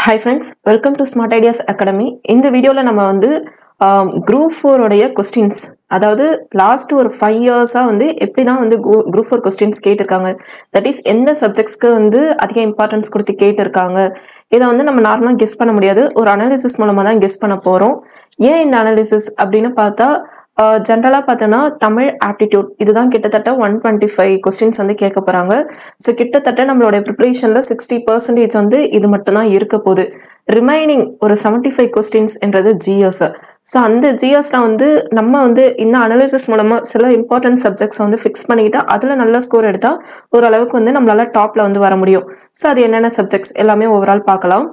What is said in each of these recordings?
hi friends welcome to smart ideas academy இந்த வீடியோவில் நம்ம வந்து குரூப் ஃபோரோடைய கொஸ்டின்ஸ் அதாவது லாஸ்ட் ஒரு ஃபைவ் இயர்ஸாக வந்து எப்படி தான் வந்து குரூப் ஃபோர் கொஸ்டின்ஸ் கேட்டிருக்காங்க தட் இஸ் எந்த சப்ஜெக்ட்ஸ்க்கு வந்து அதிக இம்பார்ட்டன்ஸ் கொடுத்து கேட்டிருக்காங்க இதை வந்து நம்ம நார்மலாக கெஸ் பண்ண முடியாது ஒரு அனாலிசிஸ் மூலமாக தான் கெஸ் பண்ண போகிறோம் ஏன் இந்த அனாலிசிஸ் அப்படின்னு பார்த்தா ஜென்ரலாக பார்த்தோன்னா தமிழ் ஆப்டிடியூட் இதுதான் கிட்டத்தட்ட ஒன் டுவெண்ட்டி ஃபைவ் கொஸ்டின்ஸ் வந்து கேட்க போகிறாங்க ஸோ கிட்டத்தட்ட நம்மளோட ப்ரிப்பரேஷனில் சிக்ஸ்டி பர்சன்டேஜ் வந்து இது மட்டும்தான் இருக்க போகுது ரிமைனிங் ஒரு செவன்ட்டி ஃபைவ் கொஸ்டின்ஸ் என்றது ஜிஎஸ் ஸோ அந்த ஜிஎஸ்ல வந்து நம்ம வந்து இந்த அனாலிசிஸ் மூலமாக சில இம்பார்ட்டன்ட் சப்ஜெக்ட்ஸ் வந்து ஃபிக்ஸ் பண்ணிக்கிட்டா அதில் நல்ல ஸ்கோர் எடுத்தால் ஓரளவுக்கு வந்து நம்மளால டாப்பில் வந்து வர முடியும் ஸோ அது என்னென்ன சப்ஜெக்ட்ஸ் எல்லாமே ஓவரால் பார்க்கலாம்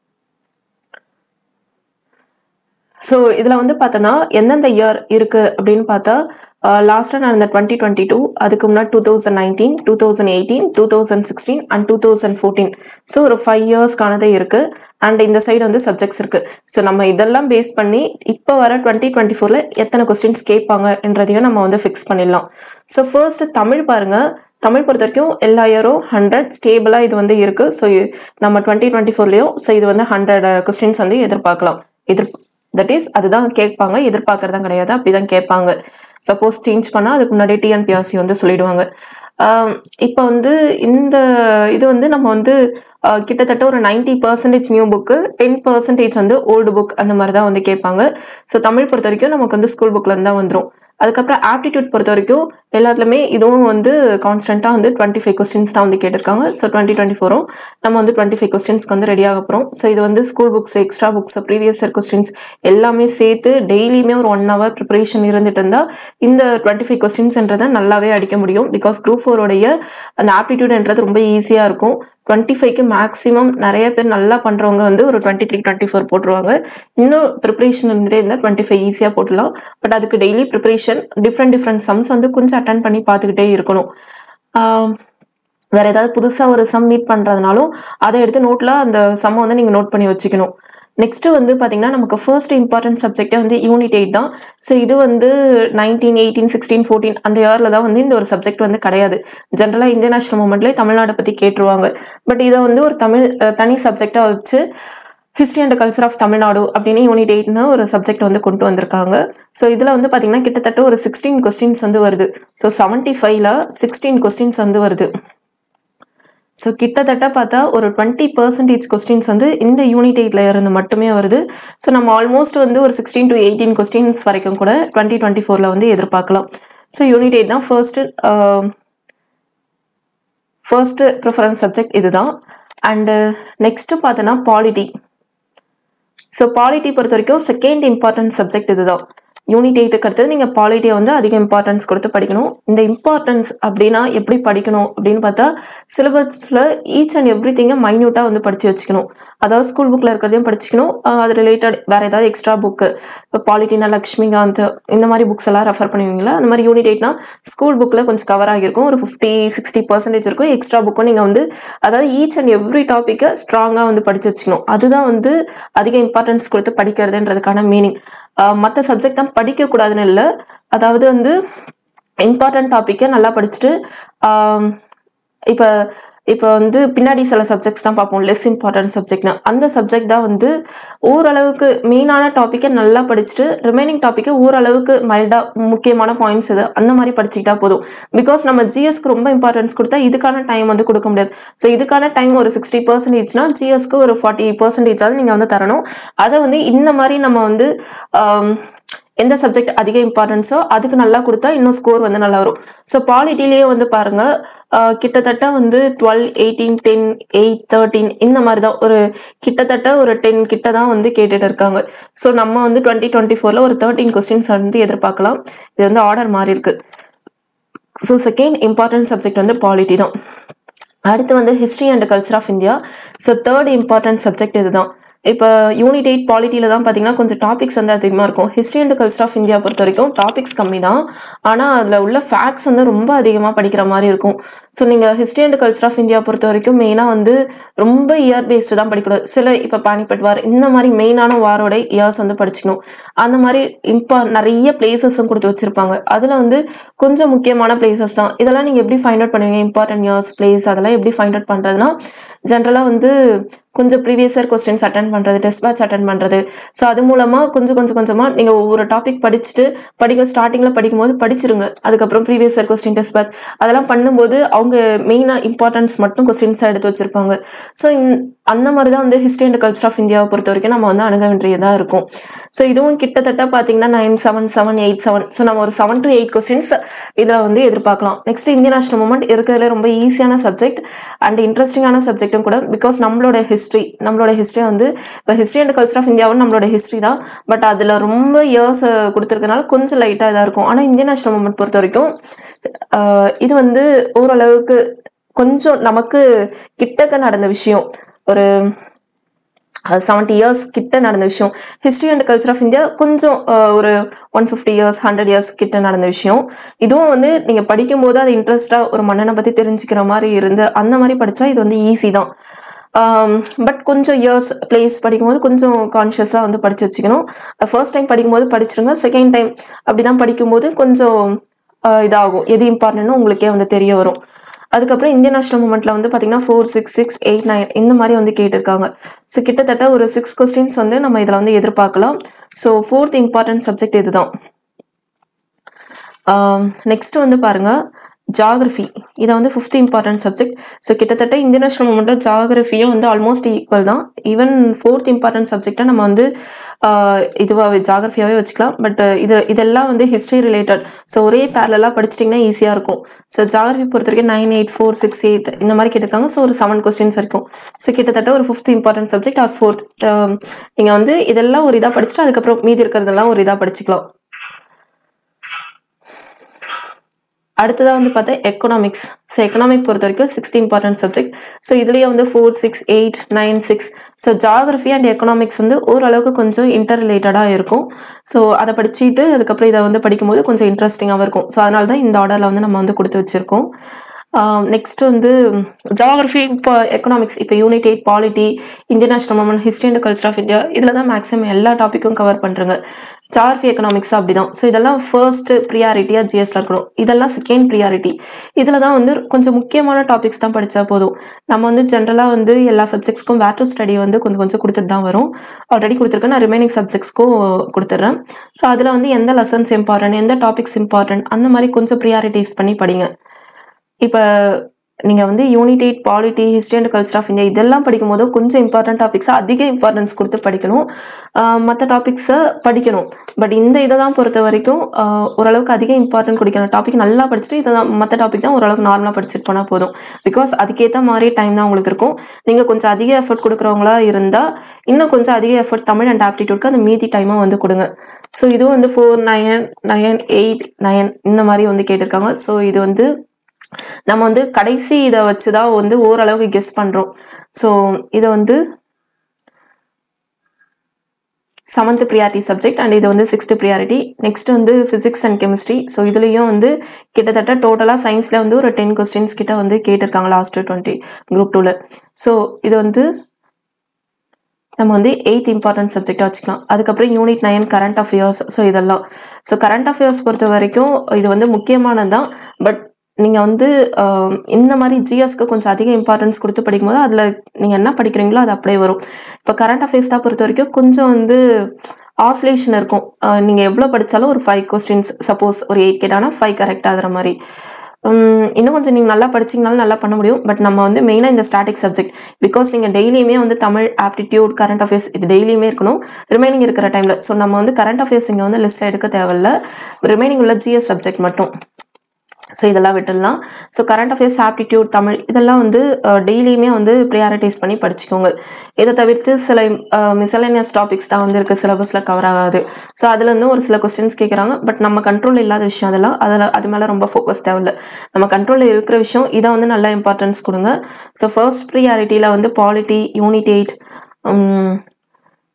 ஸோ இதில் வந்து பார்த்தோன்னா எந்தெந்த இயர் இருக்குது அப்படின்னு பார்த்தா லாஸ்ட்டாக நடந்த டுவெண்ட்டி டுவெண்ட்டி டூ அதுக்கு முன்னாடி two thousand nineteen two thousand eighteen two thousand sixteen and two thousand fourteen so ஒரு ஃபைவ் இயர்ஸ்க்கானதே இருக்குது அண்ட் இந்த சைடு வந்து சப்ஜெக்ட்ஸ் இருக்குது ஸோ நம்ம இதெல்லாம் பேஸ் பண்ணி இப்போ வர டுவெண்ட்டி டுவெண்ட்டி ஃபோரில் எத்தனை கொஸ்டின்ஸ் கேட்பாங்க என்றதையும் நம்ம வந்து ஃபிக்ஸ் பண்ணிடலாம் ஸோ ஃபர்ஸ்ட் தமிழ் பாருங்கள் தமிழ் பொறுத்த வரைக்கும் எல்லா இயரும் ஹண்ட்ரட் ஸ்டேபிளாக இது வந்து இருக்குது ஸோ நம்ம டுவெண்ட்டி டுவெண்ட்டி ஃபோர்லேயும் ஸோ இது வந்து ஹண்ட்ரட் கொஸ்டின்ஸ் வந்து எதிர்பார்க்கலாம் எதிர் தட் இஸ் அதுதான் கேட்பாங்க எதிர்பார்க்கறதான் கிடையாது அப்படிதான் கேட்பாங்க சப்போஸ் சேஞ்ச் பண்ணால் அதுக்கு முன்னாடி டிஎன்பிஆர்சி வந்து சொல்லிடுவாங்க இப்போ வந்து இந்த இது வந்து நம்ம வந்து கிட்டத்தட்ட ஒரு ninety percentage new book ten percentage வந்து ஓல்டு புக் அந்த மாதிரி தான் வந்து கேட்பாங்க ஸோ தமிழ் பொறுத்த வரைக்கும் நமக்கு வந்து ஸ்கூல் புக்லேருந்து தான் வந்துடும் அதுக்கப்புறம் ஆப்டிடியூட் பொறுத்த வரைக்கும் எல்லாத்துலேயுமே இதுவும் வந்து கான்ஸ்டண்ட்டாக வந்து டுவெண்ட்டி ஃபைவ் கொஸ்டின்ஸ் தான் வந்து கேட்டிருக்காங்க ஸோ டுவெண்ட்டி டுவெண்ட்டி ஃபோரும் நம்ம வந்து டுவெண்ட்டி ஃபைவ் கொஸ்டின்ஸ்க்கு வந்து ரெடி ஆக போகிறோம் ஸோ இது வந்து school books extra books previous year questions எல்லாமே சேர்த்து டெய்லியுமே ஒரு ஒன் ஹவர் ப்ரிப்பரேஷன் இருந்துட்டு இருந்தால் இந்த டுவெண்ட்டி ஃபைவ் கொஸ்டின்ஸ்ன்றதை நல்லாவே அடிக்க முடியும் பிகாஸ் குரூப் ஃபோரோடைய அந்த ஆப்டிடியூட்ன்றது ரொம்ப ஈஸியாக இருக்கும் டுவெண்ட்டி ஃபைவ்க்கு மேக்ஸிமம் நிறைய பேர் நல்லா பண்ணுறவங்க வந்து ஒரு டுவெண்ட்டி த்ரீ டுவெண்ட்டி ஃபோர் போட்டுருவாங்க இன்னும் ப்ரிப்பரேஷன் இருந்துட்டே இருந்தால் டுவெண்ட்டி ஃபைவ் ஈஸியாக போட்டுடலாம் பட் அதுக்கு daily preparation different different sums வந்து கொஞ்சம் அட்டன் பண்ணி பார்த்துக்கிட்டே இருக்கணும் வேற ஏதாவது புதுசாக ஒரு சம் மீட் பண்ணுறதுனாலும் அதை எடுத்து நோட்டில் அந்த சம்மை வந்து நீங்கள் நோட் பண்ணி வச்சுக்கணும் நெக்ஸ்ட் வந்து பார்த்தீங்கன்னா நமக்கு ஃபர்ஸ்ட் இம்பார்ட்டன்ட் சப்ஜெக்டே வந்து யூனிட் எயிட் தான் ஸோ இது வந்து நைன்டீன் எயிட்டீன் சிக்ஸ்டீன் ஃபோர்டீன் அந்த இயரில் தான் வந்து இந்த ஒரு சப்ஜெக்ட் வந்து கிடையாது ஜென்ரலாக இந்தியன் நேஷனல் மூமெண்ட்லேயே தமிழ்நாட்டை பற்றி கேட்டுருவாங்க பட் இதை வந்து ஒரு தமிழ் தனி சப்ஜெக்டாக வச்சு history and culture of Tamil Nadu அப்படின்னு யூனிட் எயிட்னு ஒரு சப்ஜெக்ட் வந்து கொண்டு வந்திருக்காங்க ஸோ இதில் வந்து பார்த்தீங்கன்னா கிட்டத்தட்ட ஒரு சிக்ஸ்டீன் கொஸ்டின்ஸ் வந்து வருது ஸோ செவன்ட்டி ஃபைவ்ல சிக்ஸ்டீன் கொஸ்டின்ஸ் வந்து வருது ஸோ கிட்டத்தட்ட பார்த்தா ஒரு டுவெண்ட்டி பர்சன்டேஜ் கொஸ்டின்ஸ் வந்து இந்த யூனிட் எயிட்ல இருந்து மட்டுமே வருது ஸோ நம்ம ஆல்மோஸ்ட் வந்து ஒரு சிக்ஸ்டீன் டு எயிட்டீன் கொஸ்டின்ஸ் வரைக்கும் கூட டுவெண்ட்டி டுவெண்ட்டி ஃபோரில் வந்து எதிர்பார்க்கலாம் ஸோ யூனிட் எயிட் தான் ஃபர்ஸ்ட்டு ஃபர்ஸ்ட்டு ப்ரிஃபரன்ஸ் சப்ஜெக்ட் இதுதான் அண்டு நெக்ஸ்ட்டு பார்த்தோன்னா பாலிட்டி ஸோ பாலிட்டி பொறுத்த வரைக்கும் செகண்ட் இம்பார்ட்டன்ட் சப்ஜெக்ட் இதுதான் யூனிட் எயிட்டுக்கு அடுத்தது நீங்கள் பாலிட்டியை வந்து அதிக இம்பார்ட்டன்ஸ் கொடுத்து படிக்கணும் இந்த இம்பார்ட்டன்ஸ் அப்படின்னா எப்படி படிக்கணும் அப்படின்னு பார்த்தா சிலபஸில் ஈச் அண்ட் எவ்ரி திங்கை மைன்யூட்டாக வந்து படித்து வச்சுக்கணும் அதாவது ஸ்கூல் புக்கில் இருக்கிறதையும் படிச்சுக்கணும் அது ரிலேட்டட் வேறு ஏதாவது எக்ஸ்ட்ரா புக்கு இப்போ பாலிட்டினா லக்ஷ்மிகாந்த் இந்த மாதிரி புக்ஸ் எல்லாம் ரெஃபர் பண்ணுவீங்களா அந்த மாதிரி யூனிட் எயிட்னா ஸ்கூல் புக்கில் கொஞ்சம் கவர் ஆகியிருக்கும் ஒரு ஃபிஃப்டி சிக்ஸ்டி பர்சன்டேஜ் இருக்கும் எக்ஸ்ட்ரா புக்கும் நீங்கள் வந்து அதாவது ஈச் அண்ட் எவ்ரி டாப்பிக்கை ஸ்ட்ராங்காக வந்து படித்து வச்சுக்கணும் அதுதான் வந்து அதிக இம்பார்ட்டன்ஸ் கொடுத்து படிக்கிறதுன்றதுக்கான மீனிங் மற்ற சப்ஜெக்ட் தான் படிக்கக்கூடாதுன்னு இல்லை அதாவது வந்து இம்பார்ட்டன்ட் டாப்பிக்கை நல்லா படிச்சுட்டு இப்போ இப்போ வந்து பின்னாடி சில சப்ஜெக்ட்ஸ் தான் பார்ப்போம் லெஸ் இம்பார்ட்டன்ட் சப்ஜெக்ட்னா அந்த சப்ஜெக்ட் தான் வந்து ஓரளவுக்கு மெயினான டாப்பிக்கை நல்லா படிச்சுட்டு ரிமைனிங் டாப்பிக்கை ஓரளவுக்கு மைல்டாக முக்கியமான பாயிண்ட்ஸ் இது அந்த மாதிரி படிச்சுக்கிட்டா போதும் பிகாஸ் நம்ம ஜிஎஸ்க்கு ரொம்ப இம்பார்ட்டன்ஸ் கொடுத்தா இதுக்கான டைம் வந்து கொடுக்க முடியாது ஸோ இதுக்கான டைம் ஒரு சிக்ஸ்டி பர்சன்டேஜ்னா ஜிஎஸ்க்கு ஒரு ஃபார்ட்டி பர்சன்டேஜாவது நீங்கள் வந்து தரணும் அதை வந்து இந்த மாதிரி நம்ம வந்து எந்த சப்ஜெக்ட் அதிக இம்பார்ட்டன்ஸோ அதுக்கு நல்லா கொடுத்தா இன்னும் ஸ்கோர் வந்து நல்லா வரும் ஸோ பாலிட்டிலேயே வந்து பாருங்க கிட்டத்தட்ட வந்து twelve eighteen ten eight thirteen இந்த மாதிரி தான் ஒரு கிட்டத்தட்ட ஒரு டென் கிட்ட தான் வந்து கேட்டுட்டு இருக்காங்க ஸோ நம்ம வந்து டுவெண்ட்டி டுவெண்ட்டி ஃபோரில் ஒரு தேர்ட்டீன் கொஸ்டின்ஸ் வந்து எதிர்பார்க்கலாம் இது வந்து ஆர்டர் மாறி இருக்கு ஸோ செகண்ட் இம்பார்ட்டன்ட் சப்ஜெக்ட் வந்து பாலிட்டி தான் அடுத்து வந்து history and culture of India so third important subject இதுதான் இப்போ யூனிட் எயிட் பாலிட்டியில் தான் பார்த்தீங்கன்னா கொஞ்சம் டாபிக்ஸ் வந்து அதிகமாக இருக்கும் history and culture of India பொறுத்த வரைக்கும் டாபிக்ஸ் கம்மி தான் ஆனால் அதில் உள்ள ஃபேக்ட்ஸ் வந்து ரொம்ப அதிகமாக படிக்கிற மாதிரி இருக்கும் ஸோ நீங்கள் history and culture of India பொறுத்த வரைக்கும் மெயினாக வந்து ரொம்ப இயர் பேஸ்டு தான் படிக்கக்கூடாது சில இப்போ பானிபட் வார் இந்த மாதிரி மெயினான வாரோட இயர்ஸ் வந்து படிச்சுக்கணும் அந்த மாதிரி இப்போ நிறைய பிளேசஸும் கொடுத்து வச்சுருப்பாங்க அதில் வந்து கொஞ்சம் முக்கியமான பிளேசஸ் தான் இதெல்லாம் நீங்கள் எப்படி ஃபைண்ட் அவுட் பண்ணுவீங்க இம்பார்ட்டன்ட் இயர்ஸ் பிளேஸ் அதெல்லாம் எப்படி ஃபைண்ட் அவுட் பண்ணுறதுனா ஜென்ரலாக வந்து கொஞ்சம் ப்ரீவியஸ் இயர் கொஸ்டின்ஸ் அட்டன் பண்ணுறது டெஸ்ட் பேட்ச் அட்டன் பண்ணுறது ஸோ அது மூலமாக கொஞ்சம் கொஞ்சம் கொஞ்சமாக நீங்கள் ஒவ்வொரு டாபிக் படிச்சுட்டு படிக்க ஸ்டார்டிங்கில் படிக்கும்போது படிச்சிருங்க அதுக்கப்புறம் previous year question test batch அதெல்லாம் பண்ணும்போது அவங்க மெயினாக இம்பார்ட்டன்ஸ் மட்டும் கொஸ்டின்ஸாக எடுத்து வச்சிருப்பாங்க ஸோ அந்த மாதிரி தான் வந்து ஹிஸ்ட்ரி அண்ட் கல்ச்சர் ஆஃப் இந்தியாவை பொறுத்த வரைக்கும் நம்ம வந்து அணுக வேண்டியதாக இருக்கும் ஸோ இதுவும் கிட்டத்தட்ட பார்த்தீங்கன்னா nine seven seven eight seven so நம்ம ஒரு செவன் டு எயிட் கொஸ்டின்ஸ் இதில் வந்து எதிர்பார்க்கலாம் நெக்ஸ்ட் இந்தியன் நேஷனல் மூமெண்ட் இருக்கிறதுல ரொம்ப ஈஸியான சப்ஜெக்ட் அண்ட் இன்ட்ரெஸ்டிங்கான சப்ஜெக்ட்டும் கூட பிகாஸ் நம்மளோட ஹிஸ்ட்ரி நம்மளோட ஹிஸ்ட்ரி வந்து இப்போ ஹிஸ்ட்ரி அண்ட் கல்ச்சர் ஆஃப் இந்தியாவும் நம்மளோட ஹிஸ்ட்ரி தான் பட் அதில் ரொம்ப இயர்ஸ் கொடுத்துருக்கனால கொஞ்சம் லைட்டாக இதாக இருக்கும் ஆனால் இந்தியன் நேஷனல் மூமெண்ட் பொறுத்த வரைக்கும் ஆஹ் இது வந்து ஓரளவுக்கு கொஞ்சம் நமக்கு கிட்டக்க நடந்த விஷயம் ஒரு செவன்ட்டி இயர்ஸ் கிட்ட நடந்த விஷயம் history and culture of India கொஞ்சம் அஹ், ஒரு one fifty years hundred years கிட்ட நடந்த விஷயம் இதுவும் வந்து நீங்கள் படிக்கும்போது அது இன்ட்ரெஸ்டாக ஒரு மன்னனை பற்றி தெரிஞ்சுக்கிற மாதிரி இருந்து அந்த மாதிரி படித்தா இது வந்து ஈஸி தான் பட் கொஞ்சம் இயர்ஸ் பிளேஸ் படிக்கும்போது கொஞ்சம் கான்ஷியஸாக வந்து படித்து வச்சுக்கணும் ஃபர்ஸ்ட் டைம் படிக்கும்போது படிச்சிருங்க செகண்ட் டைம் அப்படி தான் படிக்கும்போது கொஞ்சம் அஹ், இதாகும் எது இம்பார்ட்டன்ட்னு உங்களுக்கே வந்து தெரிய வரும் அதுக்கப்புறம் இந்தியன் நேஷனல் மூமெண்ட்ல வந்து பார்த்தீங்கன்னா four six six eight nine இந்த மாதிரி வந்து கேட்டிருக்காங்க ஸோ கிட்டத்தட்ட ஒரு சிக்ஸ் கொஸ்டின்ஸ் வந்து நம்ம இதில் வந்து எதிர்பார்க்கலாம் ஸோ ஃபோர்த் இம்பார்ட்டன்ட் சப்ஜெக்ட் இதுதான் நெக்ஸ்ட் வந்து பாருங்க ஜாகிரஃபி இதை வந்து ஃபிஃப்த் இம்பார்ட்டன்ட் சப்ஜெக்ட் ஸோ கிட்டத்தட்ட இந்தியன் நேஷனல் மூமெண்ட்டும் ஜாகிரஃபியும் வந்து ஆல்மோஸ்ட் ஈக்குவல் தான் ஈவன் ஃபோர்த் இம்பார்ட்டன்ட் சப்ஜெக்டை நம்ம வந்து இதுவாகவே ஜாகிரஃபியாகவே வச்சுக்கலாம் பட் இது இதெல்லாம் வந்து ஹிஸ்ட்ரி ரிலேட்டட் ஸோ ஒரே பேரலாக படிச்சிட்டிங்கன்னா ஈஸியாக இருக்கும் ஸோ ஜாகிரஃபி பொறுத்த வரைக்கும் nine eight four six eight இந்த மாதிரி கேட்டிருக்காங்க ஸோ ஒரு செவன் கொஸ்டின்ஸ் இருக்கும் ஸோ கிட்டத்தட்ட ஒரு fifth important subject or fourth நீங்கள் வந்து இதெல்லாம் ஒரு இதாக படிச்சுட்டு அதுக்கப்புறம் மீதி இருக்கிறதெல்லாம் ஒரு இதாக படிச்சுக்கலாம் அடுத்ததாக வந்து பார்த்தா எக்கனாமிக்ஸ் ஸோ எக்கனாமிக் பொறுத்த வரைக்கும் சிக்ஸ்த் இம்பார்ட்டன்ட் சப்ஜெக்ட் ஸோ இதுலேயே வந்து four six eight nine six so geography and economics வந்து ஓரளவுக்கு கொஞ்சம் இன்டர் ரிலேட்டடாக இருக்கும் ஸோ அதை படிச்சுட்டு அதுக்கப்புறம் இதை வந்து படிக்கும்போது கொஞ்சம் இன்ட்ரெஸ்டிங்காகவும் இருக்கும் ஸோ அதனால தான் இந்த ஆர்டரில் வந்து நம்ம வந்து கொடுத்து வச்சுருக்கோம் நெக்ஸ்ட் வந்து ஜாகிரஃபி இப்போ எக்கனாமிக்ஸ் இப்போ unit eight polity Indian national movement history and culture of India இதில் தான் மேக்ஸிமம் எல்லா டாப்பிக்கும் கவர் பண்ணுறாங்க ஜாகிரஃபி எக்கனாமிக்ஸ் அப்படி தான் ஸோ இதெல்லாம் ஃபர்ஸ்ட் ப்ரியாரிட்டியாக ஜிஎஸ்ல இருக்கணும் இதெல்லாம் செகண்ட் ப்ரியாரிட்டி இதில் தான் வந்து கொஞ்சம் முக்கியமான டாபிக்ஸ் தான் படித்தா போதும் நம்ம வந்து ஜென்ரலாக வந்து எல்லா சப்ஜெக்ட்ஸ்க்கும் வேர் டு ஸ்டடி வந்து கொஞ்சம் கொஞ்சம் கொடுத்துட்டு தான் வரும் ஆல்ரெடி கொடுத்துருக்கேன் நான் ரிமைனிங் சப்ஜெக்ட்ஸ்க்கும் கொடுத்துட்றேன் ஸோ அதில் வந்து எந்த லெசன்ஸ் இம்பார்ட்டன்ட் எந்த டாபிக்ஸ் இம்பார்ட்டன்ட் அந்த மாதிரி கொஞ்சம் ப்ரியாரிட்டிஸ் பண்ணி படிங்க இப்போ நீங்கள் வந்து unit eight polity history and culture of India இதெல்லாம் படிக்கும்போது கொஞ்சம் இம்பார்ட்டன்ட் டாபிக்ஸை அதிக இம்பார்ட்டன்ஸ் கொடுத்து படிக்கணும் மற்ற டாபிக்ஸை படிக்கணும் பட் இந்த இதை தான் பொறுத்த வரைக்கும் ஆஹ் ஓரளவுக்கு அதிக இம்பார்ட்டன்ட் கொடுக்கணும் டாபிக் நல்லா படிச்சுட்டு இதை தான் மற்ற டாபிக் தான் ஓரளவுக்கு நார்மலாக படிச்சுட்டு போனால் போதும் பிகாஸ் அதுக்கேற்ற மாதிரி டைம் தான் உங்களுக்கு இருக்கும் நீங்கள் கொஞ்சம் அதிக எஃபர்ட் கொடுக்குறவங்களா இருந்தால் இன்னும் கொஞ்சம் அதிக எஃபர்ட் தமிழ் அண்ட் ஆப்டிடியூட்க்கு அந்த மீதி டைமை வந்து கொடுங்க ஸோ இதுவும் வந்து four nine nine eight nine இந்த மாதிரி வந்து கேட்டிருக்காங்க ஸோ இது வந்து நம்ம வந்து கடைசி இதை வச்சு தான் வந்து ஓரளவுக்கு கெஸ் பண்ணுறோம் ஸோ இதை வந்து செவன்த் ப்ரியாரிட்டி சப்ஜெக்ட் அண்ட் இது வந்து சிக்ஸ்த் ப்ரியாரிட்டி நெக்ஸ்ட் வந்து ஃபிசிக்ஸ் அண்ட் கெமிஸ்ட்ரி ஸோ இதுலேயும் வந்து கிட்டத்தட்ட டோட்டலாக சயின்ஸில் வந்து ஒரு டென் கொஸ்டின்ஸ் கிட்ட வந்து கேட்டிருக்காங்க லாஸ்ட் டுவெண்ட்டி குரூப் டூவில் ஸோ இது வந்து நம்ம வந்து எயித் இம்பார்ட்டன்ட் சப்ஜெக்டாக வச்சுக்கலாம் அதுக்கப்புறம் unit nine current affairs so இதெல்லாம் ஸோ கரண்ட் அஃபேர்ஸ் பொறுத்த வரைக்கும் இது வந்து முக்கியமானது தான் பட் நீங்கள் வந்து ஆஹ், இந்த மாதிரி ஜிஎஸ்க்கு கொஞ்சம் அதிக இம்பார்ட்டன்ஸ் கொடுத்து படிக்கும்போது அதில் நீங்கள் என்ன படிக்கிறீங்களோ அது அப்படியே வரும் இப்போ கரண்ட் அஃபேர்ஸ் தான் பொறுத்த வரைக்கும் கொஞ்சம் வந்து ஆஸ்லேஷன் இருக்கும் நீங்கள் எவ்வளோ படித்தாலும் ஒரு ஃபைவ் கொஸ்டின்ஸ் சப்போஸ் ஒரு எயிட் கேட்டானா ஃபைவ் கரெக்ட் ஆகுற மாதிரி உம், இன்னும் கொஞ்சம் நீங்கள் நல்லா படிச்சிங்கனாலும் நல்லா பண்ண முடியும் பட் நம்ம வந்து மெயினாக இந்த ஸ்டாட்டிக் சப்ஜெக்ட் பிகாஸ் நீங்கள் டெய்லியுமே வந்து தமிழ் ஆப்டிடியூட் கரண்ட் அஃபேர்ஸ் இது டெய்லியுமே இருக்கணும் ரிமைனிங் இருக்கிற டைமில் ஸோ நம்ம வந்து கரண்ட் அஃபேர்ஸ் இங்கே வந்து லிஸ்ட்டில் எடுக்க தேவையில்ல ரிமைனிங் உள்ள ஜிஎஸ் சப்ஜெக்ட் மட்டும் ஸோ இதெல்லாம் விட்டுடலாம் so current affairs aptitude Tamil இதெல்லாம் வந்து டெய்லியுமே வந்து ப்ரியாரிட்டைஸ் பண்ணி படிச்சுக்கோங்க இதை தவிர்த்து சில மிசலேனியஸ் டாபிக்ஸ் தான் வந்து இருக்குது சிலபஸில் கவர் ஆகாது ஸோ அதில் வந்து ஒரு சில கொஸ்டின்ஸ் கேட்குறாங்க பட் நம்ம கண்ட்ரோல் இல்லாத விஷயம் அதெல்லாம் அதில் அது மேலே ரொம்ப ஃபோக்கஸ் தேவையில்ல நம்ம கண்ட்ரோலில் இருக்கிற விஷயம் இதை வந்து நல்லா இம்பார்ட்டன்ஸ் கொடுங்க ஸோ ஃபர்ஸ்ட் ப்ரியாரிட்டியில் வந்து polity unit eight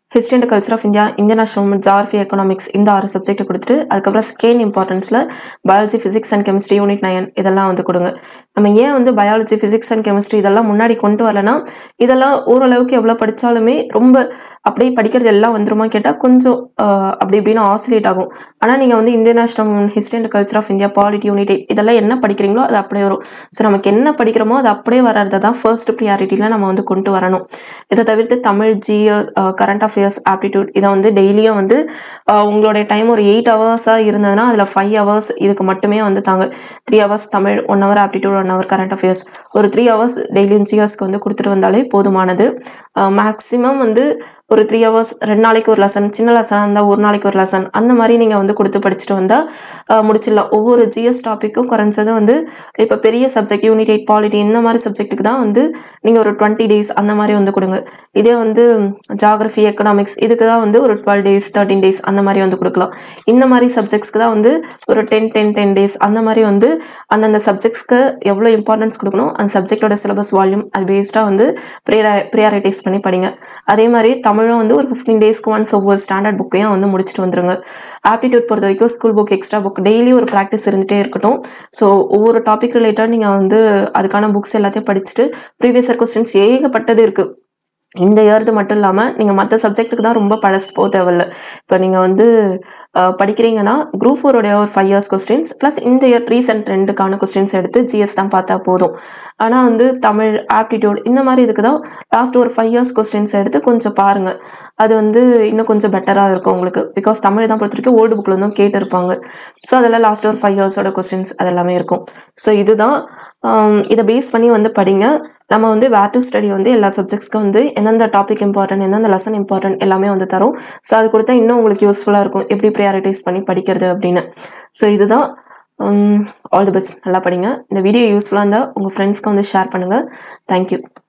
history and culture of India Indian national movement geography economics இந்த ஆறு சப்ஜெக்ட் கொடுத்துட்டு அதுக்கப்புறம் செகண்ட் இம்பார்ட்டன்ஸில் biology physics and chemistry unit nine இதெல்லாம் வந்து கொடுங்க நம்ம ஏன் வந்து பயாலஜி ஃபிசிக்ஸ் அண்ட் கெமிஸ்ட்ரி இதெல்லாம் முன்னாடி கொண்டு வரலனா இதெல்லாம் ஓரளவுக்கு எவ்வளோ படித்தாலுமே ரொம்ப அப்படியே படிக்கிறது எல்லாம் வந்துருமா கேட்டால் கொஞ்சம் ஆஹ், அப்படி இப்படின்னு ஆசிலேட் ஆகும் ஆனால் நீங்கள் வந்து Indian national movement history and culture of India polity unit இதெல்லாம் என்ன படிக்கிறீங்களோ அது அப்படியே வரும் ஸோ நமக்கு என்ன படிக்கிறோமோ அது அப்படியே வர்றதை தான் ஃபர்ஸ்ட் ப்ரியாரிட்டியில் நம்ம வந்து கொண்டு வரணும் இதை தவிர்த்து Tamil GS current affairs aptitude இதை வந்து டெய்லியும் வந்து அஹ், உங்களுடைய டைம் ஒரு எயிட் ஹவர்ஸாக இருந்ததுன்னா அதில் ஃபைவ் ஹவர்ஸ் இதுக்கு மட்டுமே வந்து தாங்க three hours Tamil one hour aptitude one hour current affairs ஒரு த்ரீ ஹவர்ஸ் டெய்லியும் ஜிஎஸ்க்கு வந்து கொடுத்துட்டு வந்தாலே போதுமானது மேக்ஸிமம் வந்து ஒரு த்ரீ ஹவர்ஸ் ரெண்டு நாளைக்கு ஒரு லெசன் சின்ன லெசனாக இருந்தால் ஒரு நாளைக்கு ஒரு லெசன் அந்த மாதிரி நீங்கள் வந்து கொடுத்து படிச்சுட்டு வந்தால் முடிச்சிடலாம் ஒவ்வொரு ஜிஎஸ் டாப்பிக்கும் குறைஞ்சது வந்து இப்போ பெரிய சப்ஜெக்ட் யூனிட் எயிட் பாலிட்டி இந்த மாதிரி சப்ஜெக்ட்டுக்கு தான் வந்து நீங்கள் ஒரு டுவெண்ட்டி டேஸ் அந்த மாதிரி வந்து கொடுங்க இதே வந்து ஜாகிரஃபி எக்கனாமிக்ஸ் இதுக்கு தான் வந்து ஒரு டுவெல் டேஸ் தேர்ட்டின் டேஸ் அந்த மாதிரி வந்து கொடுக்கலாம் இந்த மாதிரி சப்ஜெக்ட்ஸ்க்கு தான் வந்து ஒரு டென் டென் டென் டேஸ் அந்த மாதிரி வந்து அந்தந்த சப்ஜெக்ட்ஸ்க்கு எவ்வளோ இம்பார்ட்டன்ஸ் கொடுக்கணும் அந்த சப்ஜெக்டோட சிலபஸ் வால்யூம் அது பேஸ்டாக வந்து ப்ரியா ப்ரியாரிட்டைஸ் பண்ணி படிங்க அதே மாதிரி தமிழும் வந்து ஒரு ஃபிஃப்டீன் டேஸ்க்கு ஒன்ஸ் ஒவ்வொரு ஸ்டாண்டர்ட் புக்கையும் வந்து முடிச்சுட்டு வந்துருங்க ஆப்டிடியூட் பொறுத்த வரைக்கும் school book extra book daily ஒரு ப்ராக்டிஸ் இருந்துகிட்டே இருக்கட்டும் ஸோ ஒவ்வொரு டாபிக் ரிலேட்டட் நீங்கள் வந்து அதுக்கான புக்ஸ் எல்லாத்தையும் படிச்சுட்டு ப்ரீவியஸ் இயர் கொஸ்டின்ஸ் ஏகப்பட்டது இருக்குது இந்த இயர்து மட்டும் இல்லாமல் நீங்கள் மற்ற சப்ஜெக்ட்டுக்கு தான் ரொம்ப பழசு போக தேவையில்ல இப்போ நீங்கள் வந்து அஹ், படிக்கிறீங்கன்னா குரூப் ஃபோருடைய ஒரு ஃபைவ் இயர்ஸ் கொஸ்டின்ஸ் ப்ளஸ் இந்த இயர் ரீசெண்ட் ரெண்டுக்கான கொஸ்டின்ஸ் எடுத்து ஜிஎஸ் தான் பார்த்தா போதும் ஆனால் வந்து தமிழ் ஆப்டிடியூட் இந்த மாதிரி இதுக்கு தான் லாஸ்ட் ஒரு ஃபைவ் இயர்ஸ் கொஸ்டின்ஸ் எடுத்து கொஞ்சம் பாருங்கள் அது வந்து இன்னும் கொஞ்சம் பெட்டராக இருக்கும் உங்களுக்கு பிகாஸ் தமிழ் தான் பொறுத்த வரைக்கும் ஓல்டு புக்கில் இருந்தும் கேட்டிருப்பாங்க ஸோ அதெல்லாம் லாஸ்ட் ஒரு ஃபைவ் இயர்ஸோட கொஸ்டின்ஸ் அதெல்லாமே இருக்கும் ஸோ இதுதான் ஆம், இதை பேஸ் பண்ணி வந்து படிங்க நம்ம வந்து வேர் டு ஸ்டடி வந்து எல்லா சப்ஜெக்ட்ஸ்க்கும் வந்து எந்தெந்த டாபிக் இம்பார்ட்டன்ட் எந்தெந்த லெசன் இம்பார்ட்டன்ட் எல்லாமே வந்து தரும் ஸோ அது கொடுத்தா இன்னும் உங்களுக்கு யூஸ்ஃபுல்லாக இருக்கும் எப்படி ப்ரியாரிட்டைஸ் பண்ணி படிக்கிறது அப்படின்னு ஸோ இதுதான் ஆல் தி பெஸ்ட் நல்லா படிங்க இந்த வீடியோ யூஸ்ஃபுல்லாக இருந்தால் உங்கள் ஃப்ரெண்ட்ஸ்க்கு வந்து ஷேர் பண்ணுங்கள் தேங்க்யூ